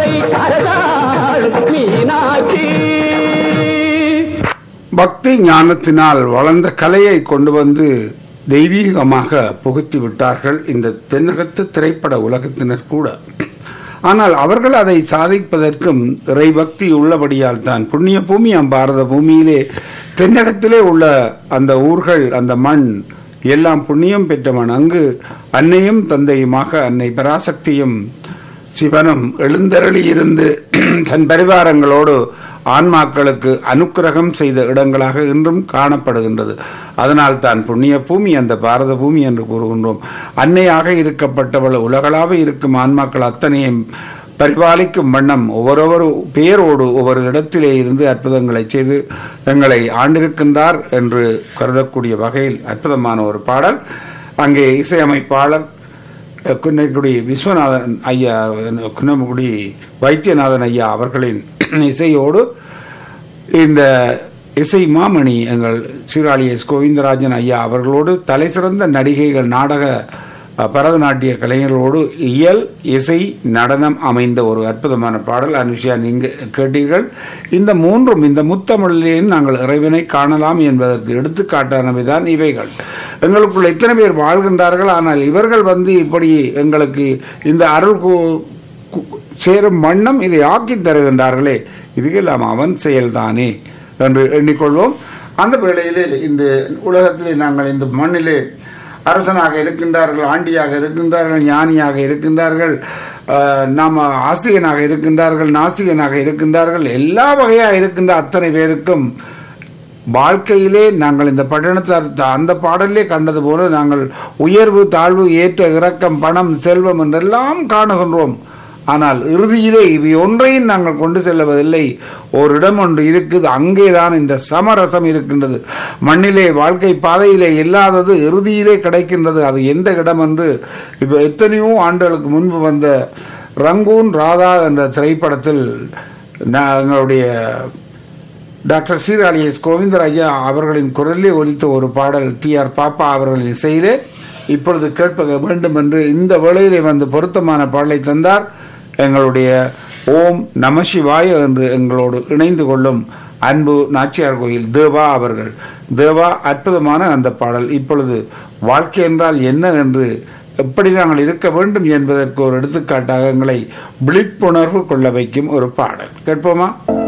அரசாளும் மீனாட்சி பக்தி ஞானத்தினால் வளர்ந்த கலையை கொண்டு வந்து தெய்வீகமாக புகுத்தி விட்டார்கள் இந்த தென்னகத்து திரைப்பட உலகத்தினர் கூட ஆனால் அவர்கள் அதை சாதிப்பதற்கும் இறைபக்தி உள்ளபடியால் தான் புண்ணிய பூமி அம் பாரத பூமியிலே தென்னகத்திலே உள்ள அந்த ஊர்கள் அந்த மண் எல்லாம் புண்ணியம் பெற்ற மண் அங்கு அன்னையும் தந்தையுமாக அன்னை பராசக்தியும் சிவனும் எழுந்தருளி இருந்து தன் பரிவாரங்களோடு ஆன்மாக்களுக்கு அனுக்கிரகம் செய்த இடங்களாக இன்றும் காணப்படுகின்றது அதனால் தான் புண்ணிய பூமி அந்த பாரத பூமி என்று கூறுகின்றோம் அன்னையாக இருக்கப்பட்டவள் உலகளாக இருக்கும் ஆன்மாக்கள் அத்தனையும் பரிபாலிக்கும் வண்ணம் ஒவ்வொருவரு பேரோடு ஒவ்வொரு இடத்திலே இருந்து அற்புதங்களை செய்து எங்களை ஆண்டிருக்கின்றார் என்று கருதக்கூடிய வகையில் அற்புதமான ஒரு பாடல் அங்கே இசையமைப்பாளர் குன்னக்குடி விஸ்வநாதன் ஐயா குன்னக்குடி வைத்தியநாதன் ஐயா அவர்களின் இசையோடு இந்த இசை மாமணி எங்கள் சீராளி எஸ் கோவிந்தராஜன் ஐயா அவர்களோடு தலைசிறந்த நடிகைகள் நாடக அஹ், பரதநாட்டிய கலைஞர்களோடு இயல் இசை நடனம் அமைந்த ஒரு அற்புதமான பாடல் அனுஷியா நீங்க கேட்டீர்கள் இந்த மூன்றும் இந்த முத்தமிழிலேயும் நாங்கள் இறைவனை காணலாம் என்பதற்கு எடுத்துக்காட்டானவைதான் இவைகள் எங்களுக்குள்ள எத்தனை பேர் வாழ்கின்றார்கள் ஆனால் இவர்கள் வந்து இப்படி எங்களுக்கு இந்த அருள் கு- கு- சேரும் வண்ணம் இதை ஆக்கி தருகின்றார்களே இதுக்கெல்லாம் அவன் செயல்தானே என்று எண்ணிக்கொள்வோம் அந்த வேளையிலே இந்த உலகத்திலே நாங்கள் இந்த மண்ணிலே அரசனாக இருக்கின்றார்கள் ஆண்டியாக இருக்கின்றார்கள் ஞானியாக இருக்கின்றார்கள் ஆஹ், நாம ஆஸ்திகனாக இருக்கின்றார்கள் நாஸ்திகனாக இருக்கின்றார்கள் எல்லா வகையாக இருக்கின்ற அத்தனை பேருக்கும் வாழ்க்கையிலே நாங்கள் இந்த பட்டணத்தில் அந்த பாடலே கண்டது போல நாங்கள் உயர்வு தாழ்வு ஏற்ற இறக்கம் பணம் செல்வம் என்றெல்லாம் காணுகின்றோம் ஆனால் இறுதியிலே இவை ஒன்றையும் நாங்கள் கொண்டு செல்வதில்லை ஒரு இடம் ஒன்று இருக்குது அங்கேதான் இந்த சமரசம் இருக்கின்றது மண்ணிலே வாழ்க்கை பாதையிலே இல்லாதது இறுதியிலே கிடைக்கின்றது அது எந்த இடம் என்று இப்போ எத்தனையோ ஆண்டுகளுக்கு முன்பு வந்த ரங்கூன் ராதா என்ற திரைப்படத்தில் நாங்களுடைய டாக்டர் சீராளி எஸ் கோவிந்தராஜா அவர்களின் குரலிலே ஒலித்த ஒரு பாடல் டி ஆர் பாப்பா அவர்களின் இசையிலே இப்பொழுது கேட்ப வேண்டும் என்று இந்த வேளையிலே வந்து பொருத்தமான பாடலை தந்தார் எங்களுடைய ஓம் நம சிவாய என்று எங்களோடு இணைந்து கொள்ளும் அன்பு நாச்சியார் கோயில் தேவா அவர்கள் தேவா அற்புதமான அந்த பாடல் இப்பொழுது வாழ்க்கை என்றால் என்ன என்று எப்படி நாங்கள் இருக்க வேண்டும் என்பதற்கு ஒரு எடுத்துக்காட்டாக எங்களை விழிப்புணர்வு கொள்ள வைக்கும் ஒரு பாடல் கேட்போமா